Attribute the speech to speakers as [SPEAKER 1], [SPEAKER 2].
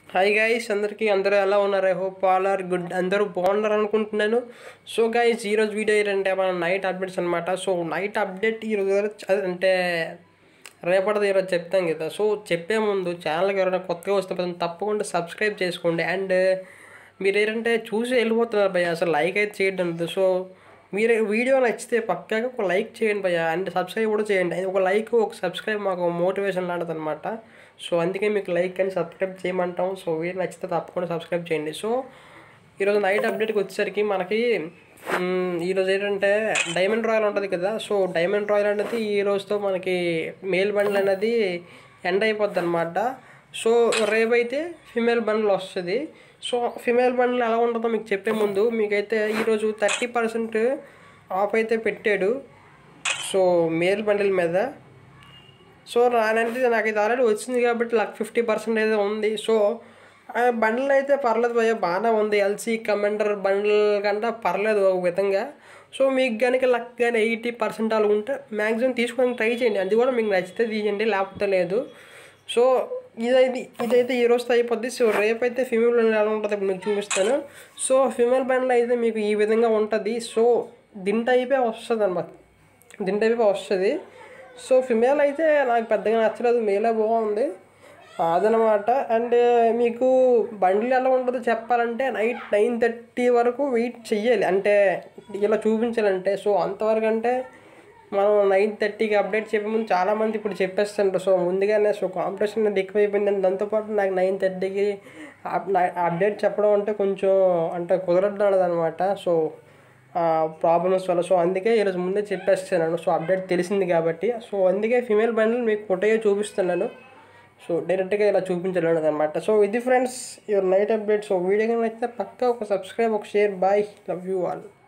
[SPEAKER 1] hi guys అందరికీ అందరూ ఎలా ఉన్నారు I hope all are good అందరూ బాగున్నారు అనుకుంటున్నాను సో గైస్ ఈరోజు వీడియో ఏంటంటే మన నైట్ అప్డేట్స్ అనమాట సో నైట్ అప్డేట్ ఈరోజు అంటే రేపటిది ఈరోజు చెప్తాం కదా సో చెప్పే ముందు ఛానల్కి ఎవరైనా కొత్తగా వస్తే మాత్రం తప్పకుండా సబ్స్క్రైబ్ చేసుకోండి అండ్ మీరు ఏంటంటే చూసి వెళ్ళిపోతున్నారు భయ్య అసలు లైక్ అయితే చేయడం లేదు సో మీరు వీడియో నచ్చితే పక్కాగా ఒక లైక్ చేయండి భయ్య అండ్ సబ్స్క్రైబ్ కూడా చేయండి ఒక లైక్ ఒక సబ్స్క్రైబ్ మాకు మోటివేషన్ లాంటిది అనమాట సో అందుకే మీకు లైక్ అని సబ్స్క్రైబ్ చేయమంటాం సో వీడియో నచ్చితే తప్పకుండా సబ్స్క్రైబ్ చేయండి సో ఈరోజు నైట్ అప్డేట్కి వచ్చేసరికి మనకి మ్, ఈరోజు ఏంటంటే డైమండ్ రాయల్ ఉంటుంది కదా సో డైమండ్ రాయల్ అనేది ఈ రోజుతో మనకి మేల్ బండ్లు అనేది ఎండ్ అయిపోద్ది అనమాట సో రేపైతే ఫిమేల్ బండ్లు వస్తుంది సో ఫిమేల్ బండ్లు ఎలా ఉంటుందో మీకు చెప్పే ముందు మీకైతే ఈరోజు థర్టీ పర్సెంట్ ఆఫ్ అయితే పెట్టాడు సో మేల్ బండిల్ మీద సో రానంటే నాకైతే ఆల్రెడీ వచ్చింది కాబట్టి నాకు ఫిఫ్టీ పర్సెంట్ అయితే ఉంది సో ఆ బండిల్ అయితే పర్లేదు భయ్య బాగానే ఉంది ఎల్సీ కమాండర్ బండిల్ కంటే పర్లేదు ఒక విధంగా సో మీకు కనుక లక్ కానీ ఎయిటీ పర్సెంట్ అలా ఉంటే మ్యాక్సిమం తీసుకోవడానికి ట్రై చేయండి అది కూడా మీకు నచ్చితే తీయండి లేకపోతే లేదు సో ఇదైతే ఇదైతే ఈ రోజుతో అయిపోద్ది సో రేపైతే ఫిమేల్ బండ్లు ఎలా ఉంటుంది ఇప్పుడు మీకు చూపిస్తాను సో ఫిమేల్ బండ్లు అయితే మీకు ఈ విధంగా ఉంటుంది సో దీని టైపే వస్తుంది అనమాట దీని టైపే వస్తుంది సో ఫిమేల్ అయితే నాకు పెద్దగా నచ్చలేదు మేలే బాగుంది అదనమాట అండ్ మీకు బండిల్ ఎలా ఉంటుందో చెప్పాలంటే నైట్ నైన్ థర్టీ వరకు వెయిట్ చెయ్యాలి అంటే ఇలా చూపించాలంటే సో అంతవరకు అంటే మనం నైన్ థర్టీకి అప్డేట్ చెప్పే ముందు చాలామంది ఇప్పుడు చెప్పేస్తుంటారు సో ముందుగానే సో కాంపిటీషన్ అనేది ఎక్కువైపోయింది అండ్ దాంతోపాటు నాకు నైన్ థర్టీకి అప్డేట్ చెప్పడం అంటే కొంచెం అంటే కుదరట్లేదు అనమాట సో ప్రాబ్లమ్స్ వల్ల సో అందుకే ఈరోజు ముందే చెప్పేస్తున్నాను సో అప్డేట్ తెలిసింది కాబట్టి సో అందుకే ఫిమేల్ బండిల్ మీకు ఫోటోగా చూపిస్తున్నాను సో డైరెక్ట్గా ఇలా చూపించలేదు అనమాట సో ఇది friends your night update so video కనుక నచ్చితే పక్కా ఒక సబ్స్క్రైబ్ ఒక share bye love you all